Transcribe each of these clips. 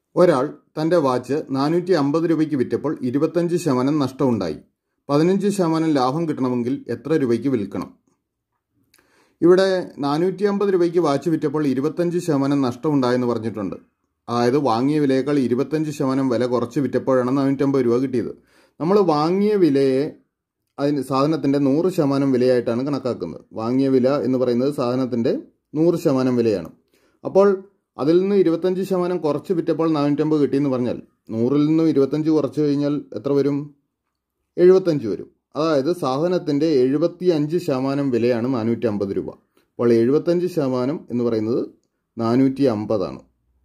ഒരാൾ തൻ്റെ വാച്ച് നാനൂറ്റി അമ്പത് രൂപയ്ക്ക് വിറ്റപ്പോൾ ഇരുപത്തഞ്ച് ശതമാനം നഷ്ടമുണ്ടായി പതിനഞ്ച് ശതമാനം ലാഭം കിട്ടണമെങ്കിൽ എത്ര രൂപയ്ക്ക് വിൽക്കണം ഇവിടെ നാനൂറ്റി അമ്പത് രൂപയ്ക്ക് വാച്ച് വിറ്റപ്പോൾ ഇരുപത്തഞ്ച് ശതമാനം നഷ്ടമുണ്ടായെന്ന് പറഞ്ഞിട്ടുണ്ട് അതായത് വാങ്ങിയ വിലയേക്കാൾ ഇരുപത്തഞ്ച് ശതമാനം വില കുറച്ച് വിറ്റപ്പോഴാണ് നാനൂറ്റമ്പത് രൂപ കിട്ടിയത് നമ്മൾ വാങ്ങിയ വിലയെ അതിന് സാധനത്തിൻ്റെ നൂറ് ശതമാനം വിലയായിട്ടാണ് കണക്കാക്കുന്നത് വാങ്ങിയ വില എന്ന് പറയുന്നത് സാധനത്തിൻ്റെ നൂറ് ശതമാനം വിലയാണ് അപ്പോൾ അതിൽ നിന്ന് ഇരുപത്തഞ്ച് ശതമാനം കുറച്ച് വിറ്റപ്പോൾ നാനൂറ്റമ്പത് കിട്ടിയെന്ന് പറഞ്ഞാൽ നൂറിൽ നിന്ന് ഇരുപത്തഞ്ച് കുറച്ച് കഴിഞ്ഞാൽ എത്ര വരും എഴുപത്തഞ്ച് വരും അതായത് സാധനത്തിൻ്റെ എഴുപത്തി അഞ്ച് ശതമാനം വിലയാണ് നാനൂറ്റി അമ്പത് രൂപ അപ്പോൾ എഴുപത്തഞ്ച് ശതമാനം എന്ന് പറയുന്നത് നാനൂറ്റി അമ്പതാണ്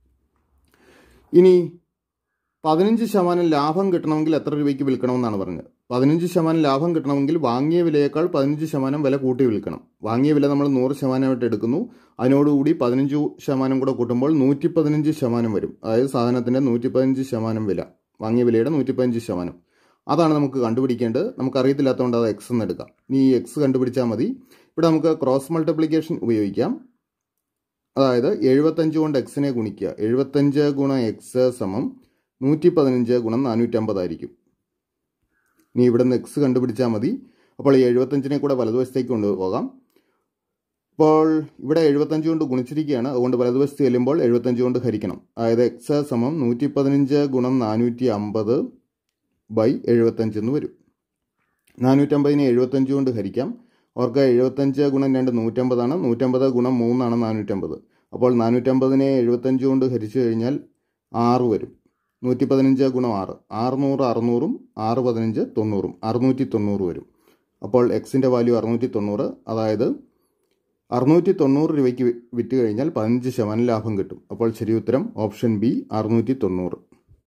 ഇനി പതിനഞ്ച് ശതമാനം ലാഭം കിട്ടണമെങ്കിൽ എത്ര രൂപയ്ക്ക് വിൽക്കണമെന്നാണ് പറഞ്ഞത് പതിനഞ്ച് ശതമാനം ലാഭം കിട്ടണമെങ്കിൽ വാങ്ങിയ വിലയേക്കാൾ പതിനഞ്ച് ശതമാനം വില കൂട്ടി വിൽക്കണം വാങ്ങിയ വില നമ്മൾ നൂറ് ശതമാനമായിട്ട് എടുക്കുന്നു അതിനോടുകൂടി പതിനഞ്ച് ശതമാനം കൂടെ കൂട്ടുമ്പോൾ നൂറ്റി പതിനഞ്ച് ശതമാനം വരും അതായത് സാധനത്തിൻ്റെ നൂറ്റി പതിനഞ്ച് ശതമാനം വില വാങ്ങിയ വിലയുടെ നൂറ്റി പതിനഞ്ച് ശതമാനം അതാണ് നമുക്ക് കണ്ടുപിടിക്കേണ്ടത് നമുക്ക് അറിയത്തില്ലാത്തതുകൊണ്ട് അത് എക്സ് എന്ന് എടുക്കാം ഇനി ഈ എക്സ് കണ്ടുപിടിച്ചാൽ മതി ഇവിടെ നമുക്ക് ക്രോസ് മൾട്ടിപ്ലിക്കേഷൻ ഉപയോഗിക്കാം അതായത് എഴുപത്തഞ്ച് കൊണ്ട് എക്സിനെ ഗുണിക്കുക എഴുപത്തഞ്ച് ഗുണം എക്സ് സമം നൂറ്റി പതിനഞ്ച് ഗുണം നാനൂറ്റമ്പതായിരിക്കും ഇനി ഇവിടെ നിന്ന് എക്സ് കണ്ടുപിടിച്ചാൽ മതി അപ്പോൾ ഈ എഴുപത്തഞ്ചിനെ കൂടെ വലതുവശത്തേക്ക് കൊണ്ടുപോകാം അപ്പോൾ ഇവിടെ എഴുപത്തഞ്ച് കൊണ്ട് ഗുണിച്ചിരിക്കുകയാണ് അതുകൊണ്ട് വലതുവശത്ത് ചെല്ലുമ്പോൾ എഴുപത്തഞ്ച് കൊണ്ട് ഹരിക്കണം അതായത് എക്സ് സമം നൂറ്റി പതിനഞ്ച് ഗുണം നാനൂറ്റി അമ്പത് ബൈ എഴുപത്തഞ്ച് എന്ന് വരും നാനൂറ്റമ്പതിനെ എഴുപത്തഞ്ച് കൊണ്ട് ഹരിക്കാം ഓർക്കുക എഴുപത്തഞ്ച് ഗുണം രണ്ട് നൂറ്റമ്പതാണ് നൂറ്റമ്പത് ഗുണം മൂന്നാണ് നാനൂറ്റമ്പത് അപ്പോൾ നാനൂറ്റമ്പതിനെ എഴുപത്തഞ്ച് കൊണ്ട് ഹരിച്ചു കഴിഞ്ഞാൽ ആറ് വരും നൂറ്റി പതിനഞ്ച് ഗുണം ആറ് ആറുനൂറ് അറുന്നൂറും ആറ് പതിനഞ്ച് തൊണ്ണൂറും അറുന്നൂറ്റി തൊണ്ണൂറ് വരും അപ്പോൾ എക്സിൻ്റെ വാല്യൂ അറുന്നൂറ്റി തൊണ്ണൂറ് അതായത് അറുന്നൂറ്റി തൊണ്ണൂറ് രൂപയ്ക്ക് വിറ്റ് കഴിഞ്ഞാൽ പതിനഞ്ച് ശതമാനം ലാഭം കിട്ടും അപ്പോൾ ശരി ഉത്തരം ഓപ്ഷൻ ബി അറുന്നൂറ്റി തൊണ്ണൂറ്